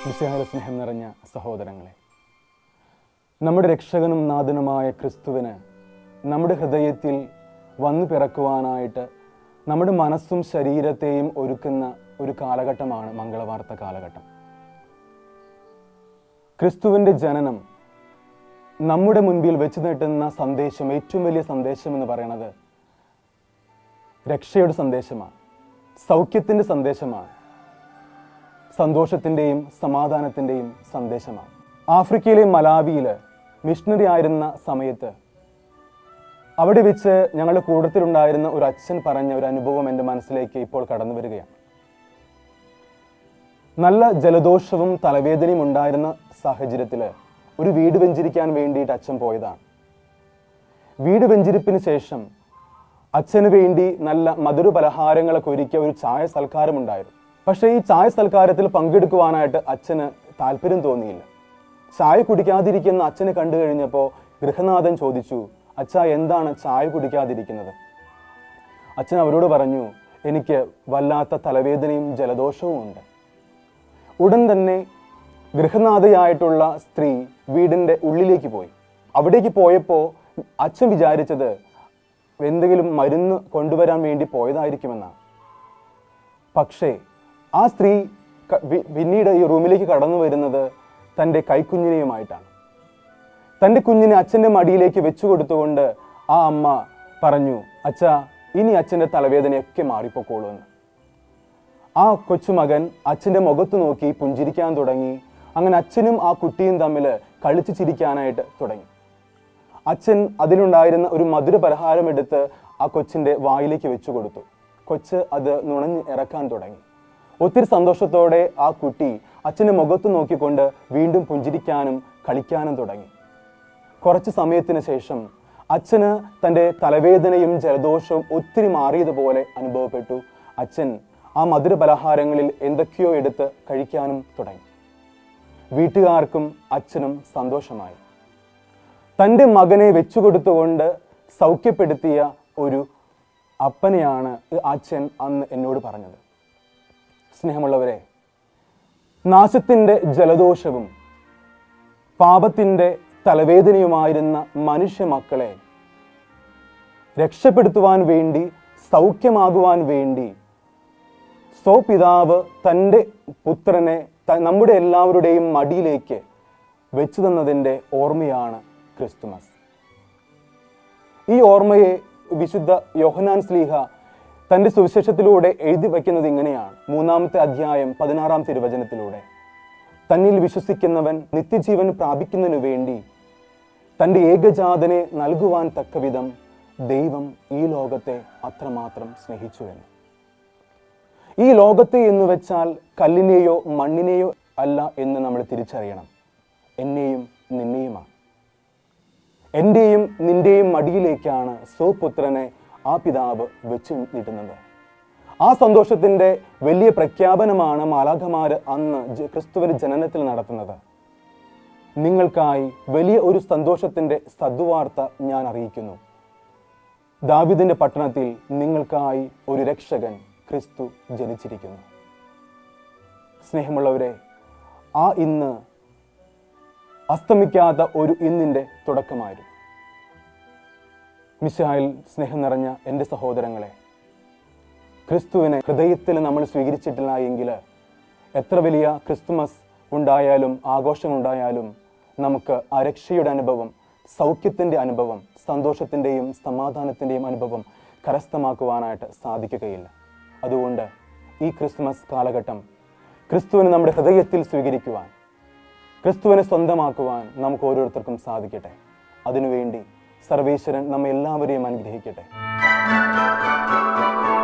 വിശേഷ സ്നേഹം നിറഞ്ഞ സഹോദരങ്ങളെ നമ്മുടെ രക്ഷകനും നാഥനുമായ ക്രിസ്തുവിന് നമ്മുടെ ഹൃദയത്തിൽ വന്നു പിറക്കുവാനായിട്ട് നമ്മുടെ മനസ്സും ശരീരത്തെയും ഒരുക്കുന്ന ഒരു കാലഘട്ടമാണ് മംഗളവാർത്ത കാലഘട്ടം ക്രിസ്തുവിൻ്റെ ജനനം നമ്മുടെ മുൻപിൽ വെച്ച് നീട്ടുന്ന സന്ദേശം ഏറ്റവും വലിയ സന്ദേശം എന്ന് പറയുന്നത് രക്ഷയുടെ സന്ദേശമാണ് സൗഖ്യത്തിൻ്റെ സന്ദേശമാണ് സന്തോഷത്തിൻ്റെയും സമാധാനത്തിൻ്റെയും സന്ദേശമാണ് ആഫ്രിക്കയിലെ മലാവിയിൽ മിഷണറി ആയിരുന്ന സമയത്ത് അവിടെ വെച്ച് ഞങ്ങളുടെ കൂട്ടത്തിലുണ്ടായിരുന്ന ഒരു അച്ഛൻ പറഞ്ഞ ഒരു അനുഭവം എൻ്റെ മനസ്സിലേക്ക് ഇപ്പോൾ കടന്നു വരികയാണ് നല്ല ജലദോഷവും തലവേദനയും ഉണ്ടായിരുന്ന സാഹചര്യത്തിൽ ഒരു വീട് വെഞ്ചരിക്കാൻ വേണ്ടിയിട്ട് അച്ഛൻ പോയതാണ് വീട് വെഞ്ചരിപ്പിന് ശേഷം അച്ഛന് വേണ്ടി നല്ല മധുര പലഹാരങ്ങളൊക്കെ ഒരുക്കിയ ഒരു ചായ സൽക്കാരമുണ്ടായിരുന്നു പക്ഷേ ഈ ചായ സൽക്കാരത്തിൽ പങ്കെടുക്കുവാനായിട്ട് അച്ഛന് താല്പര്യം തോന്നിയില്ല ചായ കുടിക്കാതിരിക്കുന്ന അച്ഛനെ കണ്ടു കഴിഞ്ഞപ്പോൾ ഗൃഹനാഥൻ ചോദിച്ചു അച്ഛ എന്താണ് ചായ കുടിക്കാതിരിക്കുന്നത് അച്ഛൻ അവരോട് പറഞ്ഞു എനിക്ക് വല്ലാത്ത തലവേദനയും ജലദോഷവും ഉണ്ട് ഉടൻ തന്നെ ഗൃഹനാഥയായിട്ടുള്ള സ്ത്രീ വീടിൻ്റെ ഉള്ളിലേക്ക് പോയി അവിടേക്ക് പോയപ്പോൾ അച്ഛൻ വിചാരിച്ചത് എന്തെങ്കിലും മരുന്ന് കൊണ്ടുവരാൻ വേണ്ടി പോയതായിരിക്കുമെന്നാണ് പക്ഷേ ആ സ്ത്രീ ക- പി- പിന്നീട് ഈ റൂമിലേക്ക് കടന്നു വരുന്നത് തൻ്റെ കൈക്കുഞ്ഞിനെയുമായിട്ടാണ് തൻ്റെ കുഞ്ഞിനെ അച്ഛൻ്റെ മടിയിലേക്ക് വെച്ചു കൊടുത്തുകൊണ്ട് ആ അമ്മ പറഞ്ഞു അച്ഛ ഇനി അച്ഛൻ്റെ തലവേദനയൊക്കെ മാറിപ്പോക്കോളൂ എന്ന് ആ കൊച്ചുമകൻ അച്ഛൻ്റെ മുഖത്ത് നോക്കി പുഞ്ചിരിക്കാൻ തുടങ്ങി അങ്ങനെ അച്ഛനും ആ കുട്ടിയും തമ്മിൽ കളിച്ചു ചിരിക്കാനായിട്ട് തുടങ്ങി അച്ഛൻ അതിലുണ്ടായിരുന്ന ഒരു മധുര പലഹാരം എടുത്ത് ആ കൊച്ചിൻ്റെ വായിലേക്ക് വെച്ചു കൊടുത്തു കൊച്ച് അത് നുണഞ്ഞ് ഇറക്കാൻ തുടങ്ങി ഒത്തിരി സന്തോഷത്തോടെ ആ കുട്ടി അച്ഛൻ്റെ മുഖത്ത് നോക്കിക്കൊണ്ട് വീണ്ടും പുഞ്ചിരിക്കാനും കളിക്കാനും തുടങ്ങി കുറച്ച് സമയത്തിന് ശേഷം അച്ഛന് തൻ്റെ തലവേദനയും ജലദോഷവും ഒത്തിരി മാറിയതുപോലെ അനുഭവപ്പെട്ടു അച്ഛൻ ആ മധുര പലഹാരങ്ങളിൽ എന്തൊക്കെയോ എടുത്ത് കഴിക്കാനും തുടങ്ങി വീട്ടുകാർക്കും അച്ഛനും സന്തോഷമായി തൻ്റെ മകനെ വെച്ചുകൊടുത്തുകൊണ്ട് സൗഖ്യപ്പെടുത്തിയ ഒരു അപ്പനെയാണ് ഈ അച്ഛൻ അന്ന് എന്നോട് പറഞ്ഞത് സ്നേഹമുള്ളവരെ നാശത്തിൻ്റെ ജലദോഷവും പാപത്തിൻ്റെ തലവേദനയുമായിരുന്ന മനുഷ്യ മക്കളെ രക്ഷപ്പെടുത്തുവാൻ വേണ്ടി സൗഖ്യമാകുവാൻ വേണ്ടി സ്വപിതാവ് തൻ്റെ പുത്രനെ ത- നമ്മുടെ എല്ലാവരുടെയും മടിയിലേക്ക് വെച്ചു തന്നതിൻ്റെ ഓർമ്മയാണ് ക്രിസ്തുമസ് ഈ ഓർമ്മയെ വിശുദ്ധ യോഹനാൻ സ്ലീഹ തൻ്റെ സുവിശേഷത്തിലൂടെ എഴുതി വയ്ക്കുന്നത് ഇങ്ങനെയാണ് മൂന്നാമത്തെ അധ്യായം പതിനാറാം തിരുവചനത്തിലൂടെ തന്നിൽ വിശ്വസിക്കുന്നവൻ നിത്യജീവൻ പ്രാപിക്കുന്നതിനു വേണ്ടി തൻ്റെ ഏകജാതനെ നൽകുവാൻ തക്കവിധം ദൈവം ഈ ലോകത്തെ അത്രമാത്രം സ്നേഹിച്ചു എന്ന് ഈ ലോകത്തെ എന്ന് വെച്ചാൽ കല്ലിനെയോ മണ്ണിനെയോ അല്ല എന്ന് നമ്മൾ തിരിച്ചറിയണം എന്നെയും നിന്നെയുമാണ് എൻ്റെയും നിന്റെയും മടിയിലേക്കാണ് സ്വപുത്രനെ ആ പിതാവ് വെച്ച് നീട്ടുന്നത് ആ സന്തോഷത്തിൻ്റെ വലിയ പ്രഖ്യാപനമാണ് മാലാഖമാര് അന്ന് ജ- ക്രിസ്തുവിന്റെ ജനനത്തിൽ നടത്തുന്നത് നിങ്ങൾക്കായി വലിയ ഒരു സന്തോഷത്തിൻ്റെ സദ്വാർത്ത ഞാൻ അറിയിക്കുന്നു ദാവിദിന്റെ പട്ടണത്തിൽ നിങ്ങൾക്കായി ഒരു രക്ഷകൻ ക്രിസ്തു ജനിച്ചിരിക്കുന്നു സ്നേഹമുള്ളവരെ ആ ഇന്ന് അസ്തമിക്കാത്ത ഒരു ഇന്നിൻ്റെ തുടക്കമായിരുന്നു മിശായിൽ സ്നേഹം നിറഞ്ഞ എൻ്റെ സഹോദരങ്ങളെ ക്രിസ്തുവിനെ ഹൃദയത്തിൽ നമ്മൾ സ്വീകരിച്ചിട്ടില്ല എങ്കിൽ എത്ര വലിയ ക്രിസ്തുമസ് ഉണ്ടായാലും ആഘോഷമുണ്ടായാലും നമുക്ക് ആ രക്ഷയുടെ അനുഭവം സൗഖ്യത്തിൻ്റെ അനുഭവം സന്തോഷത്തിൻ്റെയും സമാധാനത്തിൻ്റെയും അനുഭവം കരസ്ഥമാക്കുവാനായിട്ട് സാധിക്കുകയില്ല അതുകൊണ്ട് ഈ ക്രിസ്തുമസ് കാലഘട്ടം ക്രിസ്തുവിനെ നമ്മുടെ ഹൃദയത്തിൽ സ്വീകരിക്കുവാൻ ക്രിസ്തുവിനെ സ്വന്തമാക്കുവാൻ നമുക്ക് ഓരോരുത്തർക്കും സാധിക്കട്ടെ അതിനുവേണ്ടി സർവേശ്വരൻ നമ്മെ എല്ലാവരെയും അനുഗ്രഹിക്കട്ടെ